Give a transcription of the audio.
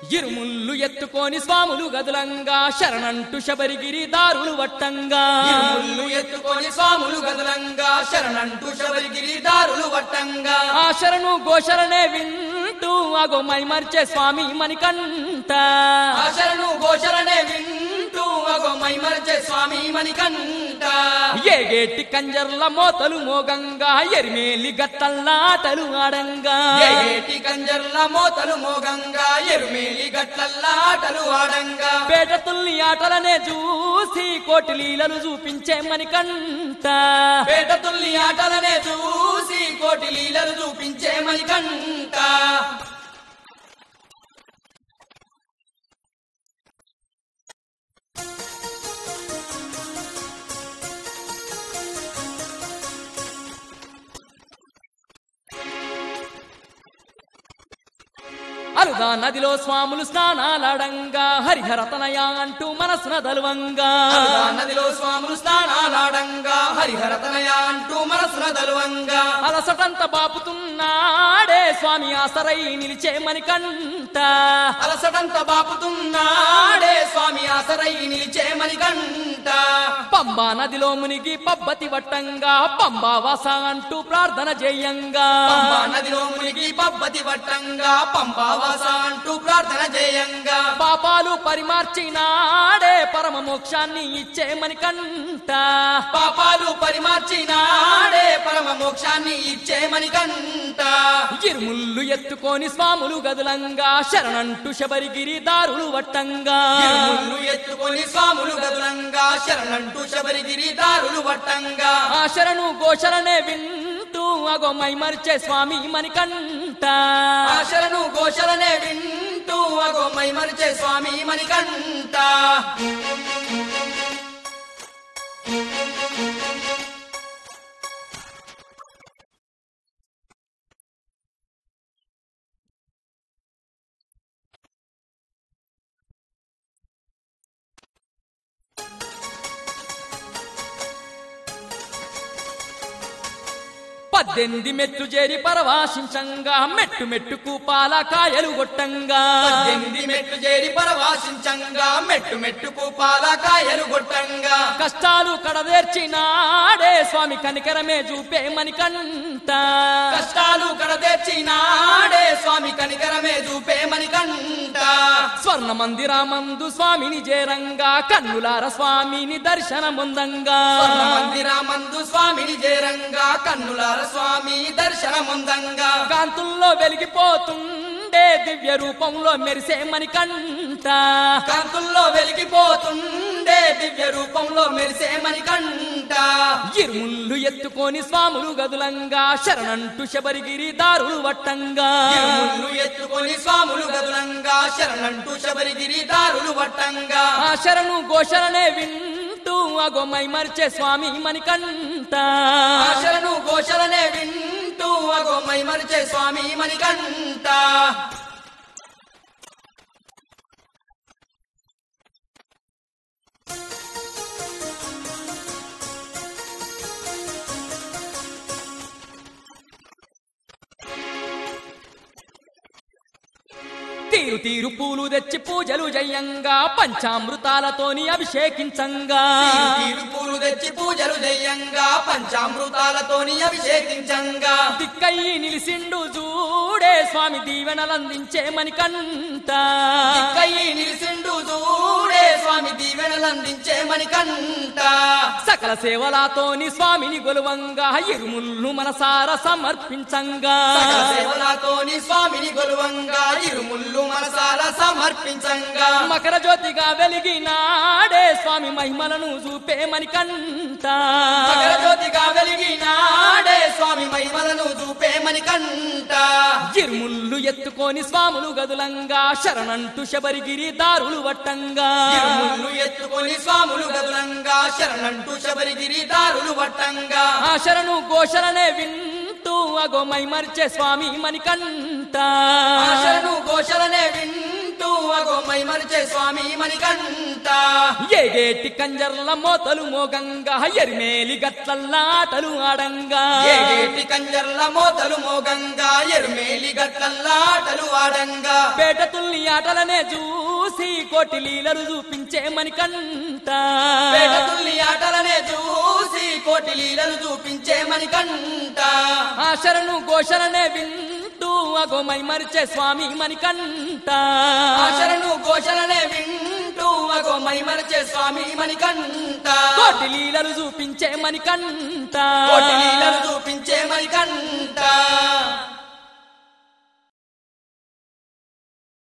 ఇరుముళ్ళు ఎత్తుకొని స్వాములు గదులంగా శరణంటు శబరిగిరి దారులు వట్టంగా ముళ్ళు ఎత్తుకొని స్వాములు గదులంగా శరణంటూ శబరిగిరి దారులు వట్టంగా ఆ శరణు గోశరణే వింటూ అగో మైమర్చే స్వామి మణికంఠ ఆశరణు ఘోషలనే వింటూ అగో మైమరచే స్వామి మణికంఠ ఏగేటి కంజర్ల మోతలు మోగంగా ఎరిమేలి గట్టల్లాటలు ఆడంగా ఏటి కంజర్ల మోతలు మోగంగా ఎరుమేలి గట్లల్లా ఆటలు ఆడంగా పేట తుల్లి ఆటలనే చూసి కోటి లీలలు చూపించే మణికంఠ పేట తుల్లి ఆటలనే చూసి కోటి లీలలు చూపించే మణికంఠ అరుదా నదిలో స్వాములు స్నానాలాడంగా హరిహరతనయ అంటూ మనసున దలువంగా అరుదా నదిలో స్వాములు స్నానాలాడంగా హరిహరతనయ అంటూ మనసున దలువంగా అలసటంత బాపుతున్నాడే స్వామి ఆసరై నిలిచే మణికంఠ అలసటంత బాపుతున్నాడే స్వామి ఆసరై నిలిచే మణికంఠ పంబా నదిలో మునిగి పబ్బతి వట్టంగా పంబా వాస అంటూ ప్రార్థన చేయంగా పంబా నదిలో మునిగి పబ్బతి వట్టంగా పంబావాస అంటూ ప్రార్థన చేయంగా పాపాలు పరిమార్చినాడే పరమ మోక్షాన్ని ఇచ్చే మణికంఠ పాపాలు పరిమార్చినాడే పరమ మోక్షాన్ని ఇచ్చే మణికంఠ ఇరుముళ్ళు ఎత్తుకొని స్వాములు గదులంగా శరణంటు శబరిగిరి దారులు వట్టంగా ముళ్ళు ఎత్తుకొని స్వాములు గదులంగా శరణంటూ శబరిగిరి దారులు వట్టంగా ఆ శరణు గోశరణే వింటూ అగో మైమర్చే స్వామి మణికంఠ ఆశలను ఘోషలనే వింటూ అగో మైమరిచే స్వామి మణికంఠ పద్దెనిమిది మెట్లు చేరి పరవాశించంగా మెట్టు మెట్టుకు పాల కాయలు కొట్టంగా పద్దెనిమిది మెట్లు చేరి పరవాసించంగా మెట్టు మెట్టుకు పాలకాయలు కొట్టంగా కష్టాలు కడదేర్చినాడే స్వామి కనికరమే చూపే మణికంఠ కష్టాలు కడతెచ్చినాడే స్వామి కనికరమే చూపే మణికంఠ స్వర్ణ మందిరామందు స్వామిని చేరంగా కన్నులార స్వామిని దర్శనముందంగా మందిరామందు స్వామిని చేరంగా కన్నులార స్వామి దర్శనముందంగా కాంతుల్లో వెలిగిపోతుండే దివ్య రూపంలో మెరిసే మణికంఠ కాంతుల్లో వెలిగిపోతుండే దివ్య రూపంలో మెరిసే మణికంఠ ఇరుముళ్ళు ఎత్తుకొని స్వాములు గదులంగా శరణంటు శబరిగిరి దారులు వట్టంగా ముళ్ళు ఎత్తుకొని స్వాములు గదులంగా శరణంటూ శబరిగిరి దారులు వట్టంగా ఆ శరణు ఘోషణనే వింటూ అగో మైమర్చే స్వామి మణికంఠ ఆశలను ఘోషలనే వింటూ అగో మైమరిచే స్వామి మణికంఠ తీరు తీరు పూలు తెచ్చి పూజలు జయంగా పంచామృతాలతోని అభిషేకించంగా తీరు పూలు తెచ్చి పూజలు చెయ్యంగా పంచామృతాలతోని అభిషేకించంగా దిక్కయ్యి నిలిసిండు చూడే స్వామి దీవెనలందించే మణికంఠ కయ్యి నిలిసిండు చూడే స్వామి దీవెనలందించే మణికంఠ సకల సేవలతోని స్వామిని గొలువంగా ఇరుముళ్ళు మనసార సమర్పించంగా సకల సేవలతోని స్వామిని గొలువంగా ఇరుముళ్ళు మనసాల సమర్పించంగా మకర జ్యోతిగా వెలిగినాడే స్వామి మహిమలను చూపే మణికంఠ మకర జ్యోతిగా వెలిగినాడే స్వామి మహిమలను చూపే మణికంఠ ఇరుముళ్ళు ఎత్తుకొని స్వాములు గదులంగా శరణంటు శబరిగిరి దారులు వట్టంగా ఇరుముళ్ళు ఎత్తుకొని స్వాములు గదులంగా శరణంటూ శబరిగిరి దారులు వట్టంగా ఆ శరణు ఘోషణనే వింటూ అగో మైమర్చే స్వామి మణికంఠ ఆశలను ఘోషలనే వింటూ అగో మైమరిచే స్వామి మణికంఠ ఏగేటి కంజర్ల మోతలు మోగంగా ఎరిమేలి గట్లల్లా ఆటలు ఆడంగా ఏగేటి కంజర్ల మోతలు మోగంగా ఎరుమేలి గట్లల్లాటలు ఆడంగా పేట తుల్లి ఆటలనే చూసి కోటి లీలలు చూపించే మణికంట పేట తుల్లి ఆటలనే చూసి కోటి లీలలు చూపించే మణికంఠ ఆ శరణు ఘోషణనే వింటూ అగోమై మరిచే స్వామి మణికంట ఆచరణు ఘోషణనే వింటూ అగో మైమరిచే స్వామి మణికంఠ కోటి లీలలు చూపించే మణికంట కోటి లీలలు చూపించే మణికంఠ